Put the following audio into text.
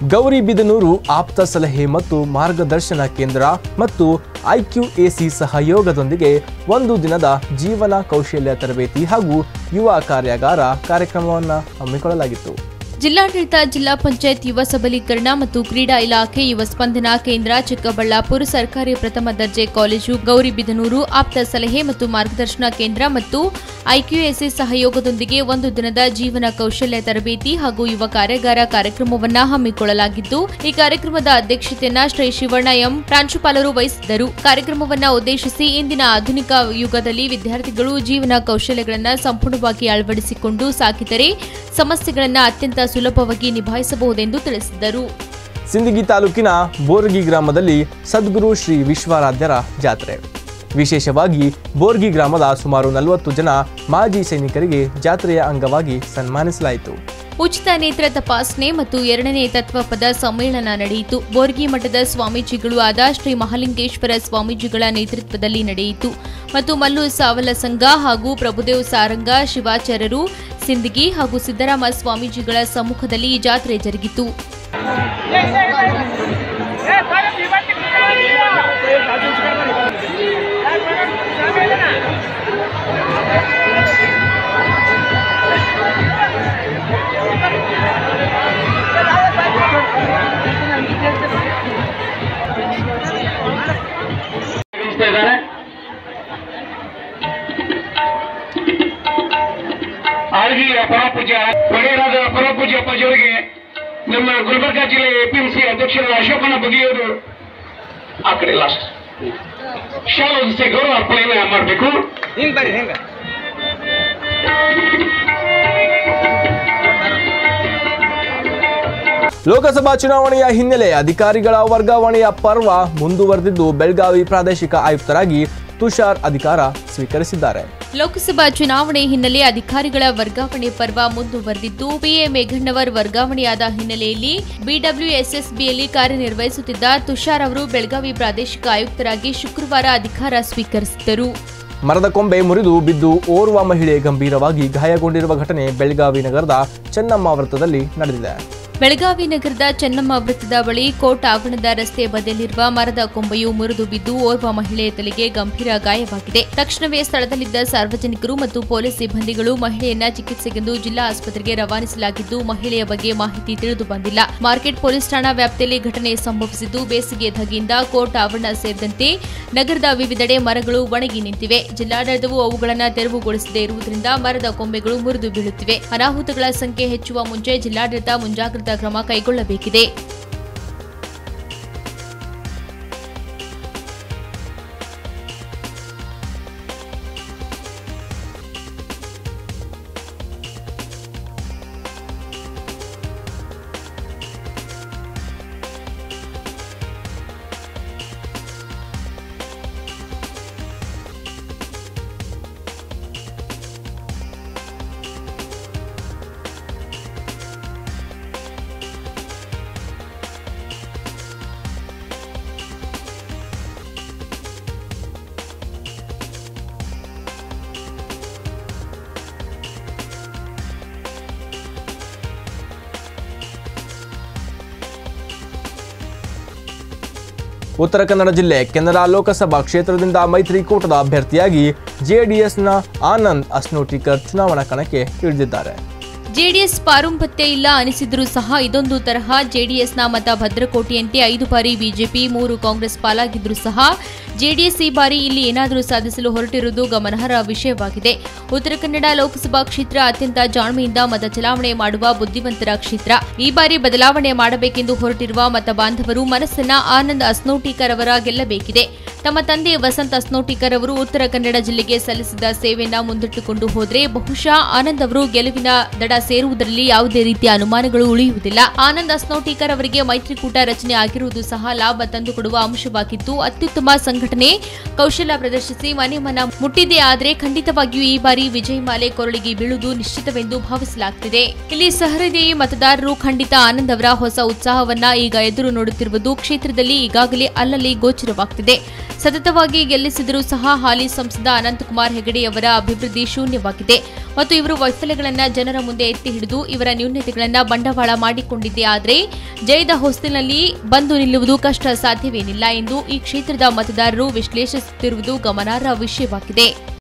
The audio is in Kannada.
ಗೌರಿಬಿದನೂರು ಆಪ್ತ ಸಲಹೆ ಮತ್ತು ಮಾರ್ಗದರ್ಶನ ಕೇಂದ್ರ ಮತ್ತು ಐಕ್ಯುಎಸಿ ಸಹಯೋಗದೊಂದಿಗೆ ಒಂದು ದಿನದ ಜೀವನ ಕೌಶಲ್ಯ ತರಬೇತಿ ಹಾಗೂ ಯುವ ಕಾರ್ಯಾಗಾರ ಕಾರ್ಯಕ್ರಮವನ್ನು ಹಮ್ಮಿಕೊಳ್ಳಲಾಗಿತ್ತು ಜಿಲ್ಲಾಡಳಿತ ಜಿಲ್ಲಾ ಪಂಚಾಯತ್ ಯುವ ಸಬಲೀಕರಣ ಮತ್ತು ಕ್ರೀಡಾ ಇಲಾಖೆ ಯುವ ಸ್ಪಂದನಾ ಕೇಂದ್ರ ಚಿಕ್ಕಬಳ್ಳಾಪುರ ಸರ್ಕಾರಿ ಪ್ರಥಮ ದರ್ಜೆ ಕಾಲೇಜು ಗೌರಿಬಿದನೂರು ಆಪ್ತ ಸಲಹೆ ಮತ್ತು ಮಾರ್ಗದರ್ಶನ ಕೇಂದ್ರ ಮತ್ತು ಐಕ್ಯುಎಸ್ಎ ಸಹಯೋಗದೊಂದಿಗೆ ಒಂದು ದಿನದ ಜೀವನ ಕೌಶಲ್ಯ ತರಬೇತಿ ಹಾಗೂ ಯುವ ಕಾರ್ಯಾಗಾರ ಕಾರ್ಯಕ್ರಮವನ್ನ ಹಮ್ಮಿಕೊಳ್ಳಲಾಗಿದ್ದು ಈ ಕಾರ್ಯಕ್ರಮದ ಅಧ್ಯಕ್ಷತೆಯನ್ನ ಶ್ರೀ ಶಿವಣ್ಣ ಎಂ ಪ್ರಾಂಶುಪಾಲರು ವಹಿಸಿದ್ದರು ಕಾರ್ಯಕ್ರಮವನ್ನ ಉದ್ದೇಶಿಸಿ ಇಂದಿನ ಆಧುನಿಕ ಯುಗದಲ್ಲಿ ವಿದ್ಯಾರ್ಥಿಗಳು ಜೀವನ ಕೌಶಲ್ಯಗಳನ್ನು ಸಂಪೂರ್ಣವಾಗಿ ಅಳವಡಿಸಿಕೊಂಡು ಸಾಕಿದರೆ ಸಮಸ್ಯೆಗಳನ್ನು ಅತ್ಯಂತ ಸುಲಭವಾಗಿ ನಿಭಾಯಿಸಬಹುದೆಂದು ತಿಳಿಸಿದರು ಸಿಂದಗಿ ತಾಲೂಕಿನ ಬೋರ್ಗಿ ಗ್ರಾಮದಲ್ಲಿ ಸದ್ಗುರು ಶ್ರೀ ವಿಶ್ವಾರಾಧ್ಯರ ಜಾತ್ರೆ ವಿಶೇಷವಾಗಿ ಬೋರ್ಗಿ ಗ್ರಾಮದ ಸುಮಾರು ನಲವತ್ತು ಜನ ಮಾಜಿ ಸೈನಿಕರಿಗೆ ಜಾತ್ರೆಯ ಅಂಗವಾಗಿ ಸನ್ಮಾನಿಸಲಾಯಿತು ಉಚಿತ ನೇತ್ರ ತಪಾಸಣೆ ಮತ್ತು ಎರಡನೇ ತತ್ವಪದ ಸಮ್ಮೇಳನ ನಡೆಯಿತು ಬೋರ್ಗಿ ಮಠದ ಸ್ವಾಮೀಜಿಗಳು ಆದ ಶ್ರೀ ಮಹಾಲಿಂಗೇಶ್ವರ ಸ್ವಾಮೀಜಿಗಳ ನೇತೃತ್ವದಲ್ಲಿ ನಡೆಯಿತು ಮತ್ತು ಮಲ್ಲು ಸಾವಲ ಸಂಘ ಹಾಗೂ ಪ್ರಭುದೇವ್ ಸಾರಂಗ ಶಿವಾಚಾರ್ಯರು ಸಿಂದಗಿ ಹಾಗೂ ಸಿದ್ದರಾಮ ಸ್ವಾಮೀಜಿಗಳ ಸಮ್ಮುಖದಲ್ಲಿ ಈ ಜಾತ್ರೆ ಜರುಗಿತು ನಿರ್ವಹಿಸ್ತಾ ಇದ್ದಾರೆ ಆಳ್ಗಿಯ ಪರಪೂಜ್ಯ ಒಡೆಯರಾದ ಪರಪೂಜ್ಯ ಅಪ್ಪಾಜಿಯವರಿಗೆ ನಮ್ಮ ಗುಲ್ಬರ್ಗಾ ಜಿಲ್ಲೆ ಎಪಿಎಂಸಿ ಅಧ್ಯಕ್ಷರಾದ ಅಶೋಕನ ಬಗೆಯವರು ಆ ಕಡೆ ಲಾಸ್ಟ್ ಶಾಲಾ ಹೊದಿಸಿ ಗೌರವ ಅರ್ಪಣೆಯನ್ನ ಮಾಡಬೇಕು ಹಿಂಗ್ ಬರ್ರಿ ಹಿಂಗ ಲೋಕಸಭಾ ಚುನಾವಣೆಯ ಹಿನ್ನೆಲೆ ಅಧಿಕಾರಿಗಳ ವರ್ಗಾವಣೆಯ ಪರ್ವ ಮುಂದುವರೆದಿದ್ದು ಬೆಳಗಾವಿ ಪ್ರಾದೇಶಿಕ ಆಯುಕ್ತರಾಗಿ ತುಷಾರ್ ಅಧಿಕಾರ ಸ್ವೀಕರಿಸಿದ್ದಾರೆ ಲೋಕಸಭಾ ಚುನಾವಣೆ ಹಿನ್ನೆಲೆ ಅಧಿಕಾರಿಗಳ ವರ್ಗಾವಣೆ ಪರ್ವ ಮುಂದುವರೆದಿದ್ದು ಪಿಎ ಮೇಘಣ್ಣವರ್ ವರ್ಗಾವಣೆಯಾದ ಹಿನ್ನೆಲೆಯಲ್ಲಿ ಬಿಡಬ್ಲ್ಯೂಎಸ್ಎಸ್ಬಿಯಲ್ಲಿ ಕಾರ್ಯನಿರ್ವಹಿಸುತ್ತಿದ್ದ ತುಷಾರ್ ಅವರು ಬೆಳಗಾವಿ ಪ್ರಾದೇಶಿಕ ಆಯುಕ್ತರಾಗಿ ಶುಕ್ರವಾರ ಅಧಿಕಾರ ಸ್ವೀಕರಿಸಿದರು ಮರದ ಕೊಂಬೆ ಮುರಿದು ಬಿದ್ದು ಓರ್ವ ಮಹಿಳೆ ಗಂಭೀರವಾಗಿ ಗಾಯಗೊಂಡಿರುವ ಘಟನೆ ಬೆಳಗಾವಿ ನಗರದ ಚೆನ್ನಮ್ಮ ವೃತ್ತದಲ್ಲಿ ನಡೆದಿದೆ ಬೆಳಗಾವಿ ನಗರದ ಚೆನ್ನಮ್ಮ ವೃತ್ತದ ಬಳಿ ಕೋರ್ಟ್ ಆವರಣದ ರಸ್ತೆ ಬದಿಯಲ್ಲಿರುವ ಮರದ ಕೊಂಬೆಯು ಮುರಿದು ಬಿದ್ದು ಓರ್ವ ಮಹಿಳೆಯ ತಲೆಗೆ ಗಂಭೀರ ಗಾಯವಾಗಿದೆ ತಕ್ಷಣವೇ ಸ್ಥಳದಲ್ಲಿದ್ದ ಸಾರ್ವಜನಿಕರು ಮತ್ತು ಪೊಲೀಸ್ ಸಿಬ್ಬಂದಿಗಳು ಮಹಿಳೆಯನ್ನ ಚಿಕಿತ್ಸೆಗೆಂದು ಜಿಲ್ಲಾ ಆಸ್ಪತ್ರೆಗೆ ರವಾನಿಸಲಾಗಿದ್ದು ಮಹಿಳೆಯ ಬಗ್ಗೆ ಮಾಹಿತಿ ತಿಳಿದು ಬಂದಿಲ್ಲ ಮಾರ್ಕೆಟ್ ಪೊಲೀಸ್ ಠಾಣಾ ವ್ಯಾಪ್ತಿಯಲ್ಲಿ ಘಟನೆ ಸಂಭವಿಸಿದ್ದು ಬೇಸಿಗೆ ಧಗೆಯಿಂದ ಕೋರ್ಟ್ ಆವರಣ ಸೇರಿದಂತೆ ನಗರದ ವಿವಿಧೆಡೆ ಮರಗಳು ಒಣಗಿ ನಿಂತಿವೆ ಜಿಲ್ಲಾಡಳಿತವು ಅವುಗಳನ್ನು ತೆರವುಗೊಳಿಸದೇ ಇರುವುದರಿಂದ ಮರದ ಕೊಂಬೆಗಳು ಮುರಿದು ಬೀಳುತ್ತಿವೆ ಅನಾಹುತಗಳ ಸಂಖ್ಯೆ ಹೆಚ್ಚುವ ಮುಂಚೆ ಜಿಲ್ಲಾಡಳಿತ ಮುಂಜಾಗ್ರತಾ ಕ್ರಮ ಕೈಗೊಳ್ಳಬೇಕಿದೆ ಉತ್ತರ ಕನ್ನಡ ಜಿಲ್ಲೆ ಕೆನರಾ ಲೋಕಸಭಾ ಕ್ಷೇತ್ರದಿಂದ ಮೈತ್ರಿಕೂಟದ ಅಭ್ಯರ್ಥಿಯಾಗಿ ಜೆಡಿಎಸ್ನ ಆನಂದ್ ಅಸ್ನೋಟಿಕರ್ ಚುನಾವಣಾ ಕಣಕ್ಕೆ ಇಳಿದಿದ್ದಾರೆ ಜೆಡಿಎಸ್ ಪಾರುಂಪತ್ಯ ಇಲ್ಲ ಅನಿಸಿದ್ರೂ ಸಹ ಇದೊಂದು ತರಹ ಜೆಡಿಎಸ್ನ ಮತ ಭದ್ರಕೋಟೆಯಂತೆ ಐದು ಬಾರಿ ಬಿಜೆಪಿ ಮೂರು ಕಾಂಗ್ರೆಸ್ ಪಾಲಾಗಿದ್ರೂ ಸಹ ಜೆಡಿಎಸ್ ಈ ಬಾರಿ ಇಲ್ಲಿ ಏನಾದರೂ ಸಾಧಿಸಲು ಹೊರಟಿರುವುದು ಗಮನಾರ್ಹ ವಿಷಯವಾಗಿದೆ ಉತ್ತರ ಕನ್ನಡ ಲೋಕಸಭಾ ಕ್ಷೇತ್ರ ಅತ್ಯಂತ ಜಾಣ್ಮೆಯಿಂದ ಮತ ಚಲಾವಣೆ ಮಾಡುವ ಬುದ್ಧಿವಂತರ ಕ್ಷೇತ್ರ ಈ ಬಾರಿ ಬದಲಾವಣೆ ಮಾಡಬೇಕೆಂದು ಹೊರಟಿರುವ ಮತ ಬಾಂಧವರು ಮನಸ್ಸನ್ನ ಆನಂದ್ ಅಸ್ನೋಟಿಕರ್ ಅವರ ಗೆಲ್ಲಬೇಕಿದೆ ತಮ್ಮ ತಂದೆ ವಸಂತ್ ಅಸ್ನೋಟಿಕರ್ ಅವರು ಉತ್ತರ ಕನ್ನಡ ಜಿಲ್ಲೆಗೆ ಸಲ್ಲಿಸಿದ ಸೇವೆಯನ್ನ ಮುಂದಿಟ್ಟುಕೊಂಡು ಹೋದ್ರೆ ಬಹುಶಃ ಆನಂದ್ ಅವರು ಗೆಲುವಿನ ದಡ ಸೇರುವುದರಲ್ಲಿ ಯಾವುದೇ ರೀತಿಯ ಅನುಮಾನಗಳು ಉಳಿಯುವುದಿಲ್ಲ ಆನಂದ್ ಅಸ್ನೋಟಿಕರ್ ಅವರಿಗೆ ಮೈತ್ರಿಕೂಟ ರಚನೆ ಆಗಿರುವುದು ಸಹ ಲಾಭ ತಂದುಕೊಡುವ ಅಂಶವಾಗಿದ್ದು ಅತ್ಯುತ್ತಮ ಸಂಘಟನೆ ಪ್ರತಿಭಟನೆ ಕೌಶಲ್ಯ ಪ್ರದರ್ಶಿಸಿ ಮನೆ ಮನ ಮುಟ್ಟಿದೆ ಆದರೆ ಖಂಡಿತವಾಗಿಯೂ ಈ ಬಾರಿ ವಿಜಯ್ ಮಾಲೆ ಕೊರಳಿಗೆ ಬೀಳುವುದು ನಿಶ್ಚಿತವೆಂದು ಭಾವಿಸಲಾಗುತ್ತಿದೆ ಇಲ್ಲಿ ಸಹೃದಯಿ ಮತದಾರರು ಖಂಡಿತ ಆನಂದ್ ಅವರ ಹೊಸ ಉತ್ಸಾಹವನ್ನ ಈಗ ಎದುರು ನೋಡುತ್ತಿರುವುದು ಕ್ಷೇತ್ರದಲ್ಲಿ ಈಗಾಗಲೇ ಅಲ್ಲಲ್ಲಿ ಗೋಚರವಾಗ್ತಿದೆ ಸತತವಾಗಿ ಗೆಲ್ಲಿಸಿದರೂ ಸಹ ಹಾಲಿ ಸಂಸದ ಅನಂತಕುಮಾರ್ ಹೆಗಡೆ ಅವರ ಅಭಿವೃದ್ಧಿ ಶೂನ್ಯವಾಗಿದೆ ಮತ್ತು ಇವರು ವೈಫಲ್ಯಗಳನ್ನ ಜನರ ಮುಂದೆ ಎತ್ತಿ ಹಿಡಿದು ಇವರ ನ್ಯೂನತೆಗಳನ್ನ ಬಂಡವಾಳ ಮಾಡಿಕೊಂಡಿದ್ದೇ ಆದರೆ ಜಯದ ಹೊಸ್ತಿನಲ್ಲಿ ಬಂದು ನಿಲ್ಲುವುದು ಕಷ್ಟ ಸಾಧ್ಯವೇನಿಲ್ಲ ಎಂದು ಈ ಕ್ಷೇತ್ರದ ಮತದಾರರು ವಿಶ್ಲೇಷಿಸುತ್ತಿರುವುದು ಗಮನಾರ್ಹ ವಿಷಯವಾಗಿದೆ